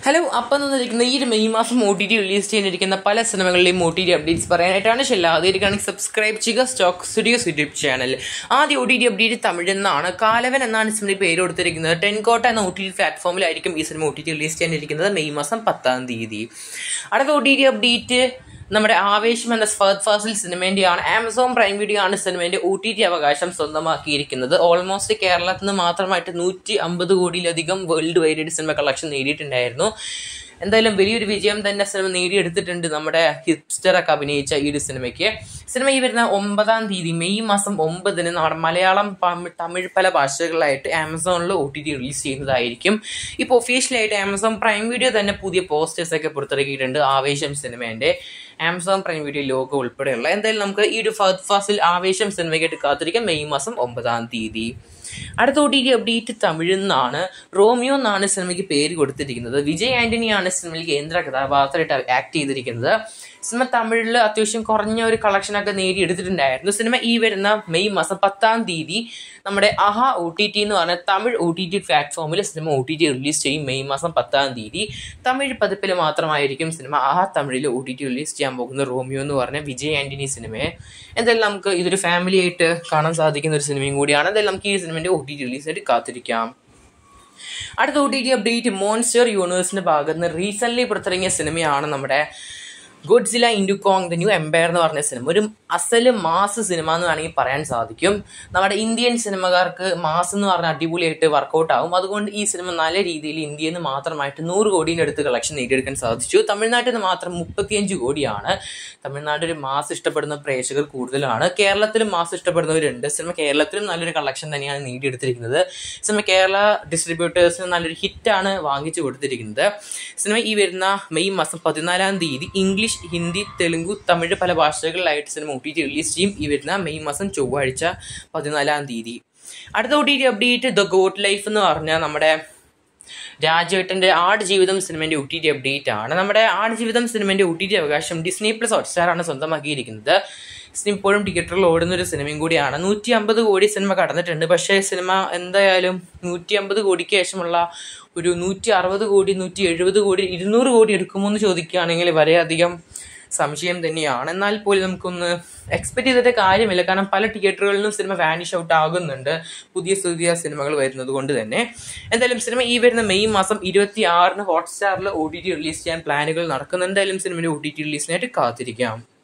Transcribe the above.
hello അപ്പം തന്നിരിക്കുന്ന ഈ ഒരു മെയ് മാസം ഒ ടി ടി റിലീസ് ചെയ്യാനിരിക്കുന്ന പല സിനിമകളുടെയും ഒ ടി ടി അപ്ഡേറ്റ്സ് പറയാനായിട്ടാണ് ഷെല്ല ആദ്യമായിരിക്കുകയാണെങ്കിൽ സബ്സ്ക്രൈബ് ചെയ്യുക സ്റ്റോക്ക് സ്റ്റുഡിയോസ് യൂട്യൂബ് ചാനൽ ആദ്യ ഒ ടി ടി അപ്ഡേറ്റ് തമിഴിൽ നിന്നാണ് കാലവൻ എന്നാണ് സിനിമയുടെ പേര് കൊടുത്തിരിക്കുന്നത് ടെൻകോട്ട എന്ന ഒ ടി ടി പ്ലാറ്റ്ഫോമിലായിരിക്കും ഈ സിനിമ ഒ ടി ടി റിലീസ് ചെയ്യാനിരിക്കുന്നത് മെയ് മാസം പത്താം തീയതി അടുത്ത ഒ ടി ടി അപ്ഡേറ്റ് നമ്മുടെ ആവേശം എന്ന ഫഹദ് ഫാസിൽ സിനിമേന്റെയാണ് ആമസോൺ പ്രൈം വീഡിയോ ആണ് സിനിമേന്റെ ഒ ടി ടി അവകാശം സ്വന്തമാക്കിയിരിക്കുന്നത് ഓൾമോസ്റ്റ് കേരളത്തിൽ നിന്ന് മാത്രമായിട്ട് നൂറ്റി അമ്പത് കോടിയിലധികം വേൾഡ് വൈഡ് സിനിമ കളക്ഷൻ നേടിയിട്ടുണ്ടായിരുന്നു എന്തായാലും വലിയൊരു വിജയം തന്നെ സിനിമ നേടിയെടുത്തിട്ടുണ്ട് നമ്മുടെ ഹിപ്സ്റ്ററൊക്കെ അഭിനയിച്ച ഈ ഒരു സിനിമയ്ക്ക് സിനിമ ഈ വരുന്ന ഒമ്പതാം തീയതി മെയ് മാസം ഒമ്പതിന് നമ്മുടെ മലയാളം പം- തമിഴ് പല ഭാഷകളിലായിട്ട് ആമസോണിൽ ഒ ടി ടി റിലീസ് ചെയ്യുന്നതായിരിക്കും ഇപ്പോൾ ഒഫീഷ്യലായിട്ട് ആമസോൺ പ്രൈം വീഡിയോ തന്നെ പുതിയ പോസ്റ്റേഴ്സ് ഒക്കെ പുറത്തിറക്കിയിട്ടുണ്ട് ആവേശം സിനിമേന്റെ ആമസോൺ പ്രൈം വീഡിയോ ലോഗോ ഉൾപ്പെടെയുള്ള എന്തായാലും നമുക്ക് ഈ ഒരു ഫഹദ് ഫാസിൽ ആവേശം സിനിമയ്ക്കായിട്ട് കാത്തിരിക്കാം മെയ് മാസം ഒമ്പതാം തീയതി അടുത്ത ഒ ടി ടി അപ്ഡേറ്റ് തമിഴിൽ നിന്നാണ് റോമിയോ എന്നാണ് സിനിമയ്ക്ക് പേര് കൊടുത്തിരിക്കുന്നത് വിജയ് ആന്റണിയാണ് സിനിമയിൽ കേന്ദ്ര കഥാപാത്രമായിട്ട് ആക്ട് ചെയ്തിരിക്കുന്നത് സിനിമ തമിഴിൽ അത്യാവശ്യം കുറഞ്ഞ ഒരു കളക്ഷനൊക്കെ നേടിയെടുത്തിട്ടുണ്ടായിരുന്നു സിനിമ ഈ വരുന്ന മെയ് മാസം പത്താം തീയതി നമ്മുടെ അഹ ഒ ടി ടി എന്ന് പറഞ്ഞ തമിഴ് ഒ ടി ടി പ്ലാറ്റ്ഫോമിൽ സിനിമ ഒ ടി ടി റിലീസ് ചെയ്യും മെയ് മാസം പത്താം തീയതി തമിഴ് പതിപ്പിൽ മാത്രമായിരിക്കും സിനിമ അഹ തമിഴിൽ ഒ ടി ടി റിലീസ് ചെയ്യാൻ പോകുന്ന റോമിയോ എന്ന് പറഞ്ഞ വിജയ് ആന്റണി സിനിമയെ എന്തായാലും നമുക്ക് ഇതൊരു ഫാമിലി ആയിട്ട് കാണാൻ സാധിക്കുന്ന ഒരു സിനിമയും കൂടിയാണ് എന്തായാലും നമുക്ക് ഈ സിനിമയുടെ ഒ ടി ടി റിലീസായിട്ട് കാത്തിരിക്കാം അടുത്ത O T T update monster യൂണിവേഴ്സിന്റെ ഭാഗത്ത് നിന്ന് റീസെന്റ് പുറത്തിറങ്ങിയ സിനിമയാണ് നമ്മുടെ ഗുഡ്സില ഇൻഡു കോങ് ദ ന്യൂ എംപയർ എന്ന് പറഞ്ഞ സിനിമ ഒരു അസല് മാസ് സിനിമ എന്ന് വേണമെങ്കിൽ പറയാൻ സാധിക്കും നമ്മുടെ ഇന്ത്യൻ സിനിമകാർക്ക് മാസ് എന്ന് പറഞ്ഞ അടിപൊളിയായിട്ട് വർക്കൗട്ട് ആവും അതുകൊണ്ട് ഈ സിനിമ നല്ല രീതിയിൽ ഇന്ത്യയിൽ നിന്ന് മാത്രമായിട്ട് നൂറ് കോടീൻ്റെ അടുത്ത് കളക്ഷൻ നേടിയെടുക്കാൻ സാധിച്ചു തമിഴ്നാട്ടിൽ നിന്ന് മാത്രം മുപ്പത്തിയഞ്ച് കോടിയാണ് തമിഴ്നാട്ടിൽ മാസ് ഇഷ്ടപ്പെടുന്ന പ്രേക്ഷകർ കൂടുതലാണ് കേരളത്തിലും മാസ് ഇഷ്ടപ്പെടുന്നവരുണ്ട് സിനിമ കേരളത്തിലും നല്ലൊരു കളക്ഷൻ തന്നെയാണ് നേടിയെടുത്തിരിക്കുന്നത് സിനിമ കേരള ഡിസ്ട്രിബ്യൂട്ടേഴ്സിന് നല്ലൊരു ഹിറ്റാണ് വാങ്ങിച്ചു കൊടുത്തിരിക്കുന്നത് സിനിമ ഈ വരുന്ന മെയ് മാസം പതിനാലാം തീയതി ഇംഗ്ലീഷ് ഹിന്ദി തെലുങ്കു തമിഴ് പല ഭാഷകളിലായിട്ട് സിനിമ ഒ ടി ടി റിലീസ് ചെയ്യും ഈ വരുന്ന മെയ് മാസം ചൊവ്വാഴ്ച പതിനാലാം തീയതി അടുത്ത O T T update the goat life എന്ന് പറഞ്ഞ നമ്മുടെ രാജേട്ടൻ്റെ ആട് ജീവിതം സിനിമേൻ്റെ ഒ ടി ടി അപ്ഡേറ്റ് ആണ് നമ്മുടെ ആട് ജീവിതം സിനിമേൻ്റെ ഒ ടി ടി അവകാശം ഡിസ്നി പ്ലസ് ഹോട്ട്സ്റ്റാർ ആണ് സ്വന്തമാക്കിയിരിക്കുന്നത് സിനിമ ഇപ്പോഴും ടിക്കറ്റുകളിൽ ഓടുന്ന ഒരു സിനിമയും കൂടിയാണ് നൂറ്റി അമ്പത് കോടി സിനിമ കടന്നിട്ടുണ്ട് പക്ഷേ സിനിമ എന്തായാലും നൂറ്റി അമ്പത് കോടിക്ക് ശേഷമുള്ള ഒരു നൂറ്റി അറുപത് കോടി നൂറ്റി എഴുപത് കോടി ഇരുന്നൂറ് കോടി എടുക്കുമോ എന്ന് ചോദിക്കുകയാണെങ്കിൽ വളരെയധികം സംശയം തന്നെയാണ് എന്നാൽ പോലും നമുക്കൊന്ന് എക്സ്പെക്ട് ചെയ്തിട്ട് കാര്യമില്ല കാരണം പല തിയേറ്ററുകളിലും സിനിമ വാനിഷ് ഔട്ട് ആകുന്നുണ്ട് പുതിയ പുതിയ സിനിമകൾ വരുന്നത് കൊണ്ട് തന്നെ എന്തായാലും സിനിമ ഈ വരുന്ന മെയ് മാസം ഇരുപത്തി ആറിന് ഹോട്ട്സ്റ്റാറിൽ ഒ ടി ടി റിലീസ് ചെയ്യാൻ പ്ലാനുകൾ നടക്കുന്നുണ്ട് എന്തായാലും സിനിമയുടെ ഒ ടി ടി റിലീസിനായിട്ട് കാത്തിരിക്കാം